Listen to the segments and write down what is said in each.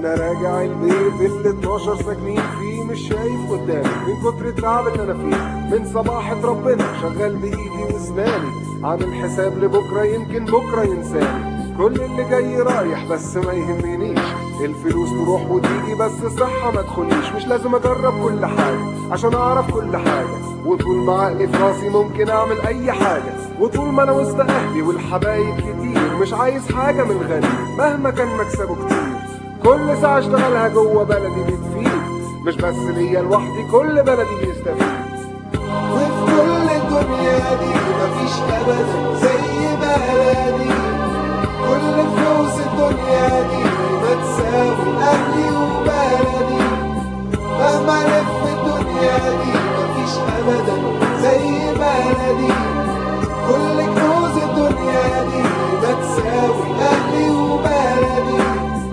وانا راجع البيت اللي 12 ساكنين فيه مش شايف قدامي من كتر التعب اللي انا فيه من صباحة ربنا شغال بايدي واسناني عامل حساب لبكره يمكن بكره ينساني كل اللي جاي رايح بس ما يهمنيش الفلوس تروح وتيجي بس الصحة ما تخليش مش لازم اجرب كل حاجة عشان اعرف كل حاجة وطول ما عقلي في راسي ممكن اعمل اي حاجة وطول ما انا وسط اهلي والحبايب كتير مش عايز حاجة من غني مهما كان مكسبه كتير كل ساعة اشتغلها جوه بلدي بتفيد مش بس ليا لوحدي كل بلدي بيستفيد وفي كل الدنيا دي مفيش ابدا زي بلدي كل فلوس الدنيا دي ما تساوي اهلي وبلدي مهما الف الدنيا دي مفيش ابدا زي بلدي كل كنوز الدنيا دي ما تساوي اهلي وبلدي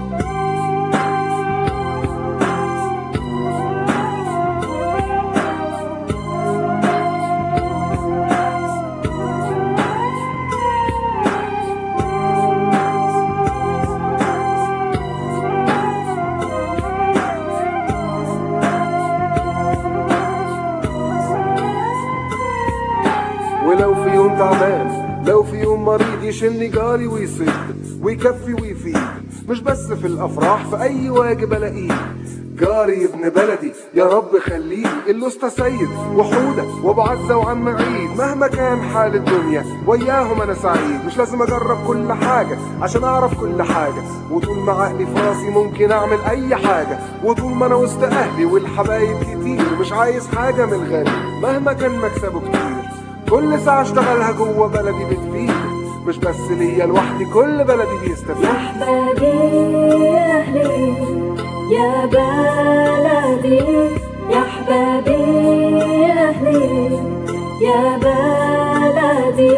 ولو في يوم تعبان لو في يوم مريض يشيلني جاري ويسد ويكفي ويفيد مش بس في الافراح في اي واجب الاقيه جاري ابن بلدي يا رب خليه الاسطى سيد وحوده وابو عزه وعم عيد مهما كان حال الدنيا وياهم انا سعيد مش لازم اجرب كل حاجه عشان اعرف كل حاجه وطول ما عقلي في راسي ممكن اعمل اي حاجه وطول ما انا وسط اهلي والحبايب كتير مش عايز حاجه من الغني مهما كان مكسبه كتير كل ساعة اشتغلها جوه بلدي بتفيد مش بس ليا لوحدي كل بلدي بيستفيد يا أحبابي يا أهلي يا بلدي يا أحبابي يا أهلي يا بلدي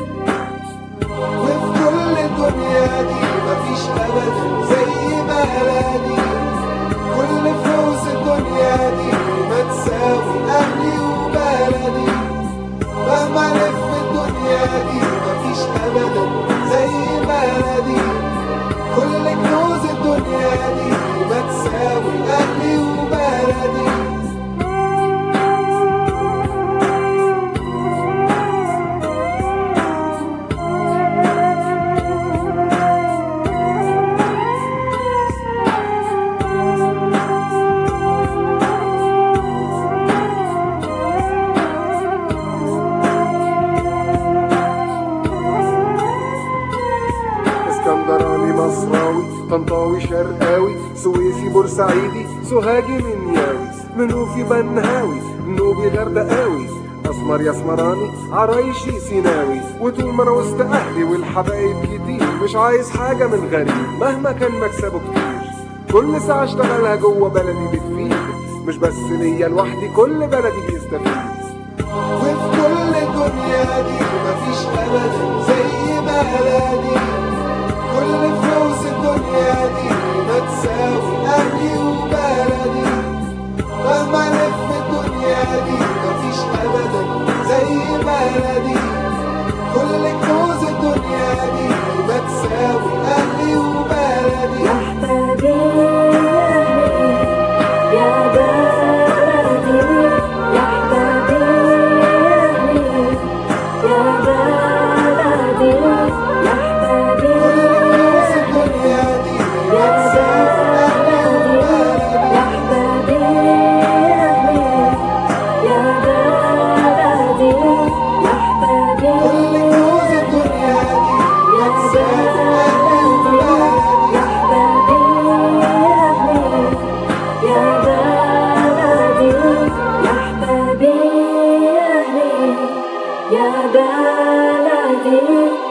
وفي كل الدنيا دي مفيش ابدا زي بلدي كل فلوس الدنيا دي ما تساوي اهلي وبلدي مهما الف الدنيا دي مفيش ابدا زي بلدي كل كنوز الدنيا دي ما تساوي اهلي وبلدي اسكندراني مصراوي طنطاوي شرقاوي سويسي بورسعيدي سوهاجي منياوي منوفي بنهاوي نوبي غردقاوي اسمر يا اسمراني عرايشي سيناوي وطول ما انا وسط اهلي والحبايب كتير مش عايز حاجه من غريب مهما كان مكسبه كتير كل ساعه اشتغلها جوه بلدي بتفيد مش بس ليا لوحدي كل بلدي بيستفيد وفي كل الدنيا دي مفيش ابدا زي بلدي كل فلوس الدنيا دي ما تساوي اهلي وبلدي مهما الف الدنيا دي مفيش ابدا زي بلدي كل كنوز الدنيا دي ما تساوي اهلي وبلدي يا أحبابي يا بلدي يا أحبابي يا بلدي يا أحبابي كل كنوز الدنيا دي ما تساوي اهلي وبلدي يا أحبابي يا بلدي يا أحبابي كل كنوز الدنيا دي ما تساوي اهلي وبلدي يا أحبابي يا بلدي يا أحبابي يا بلدي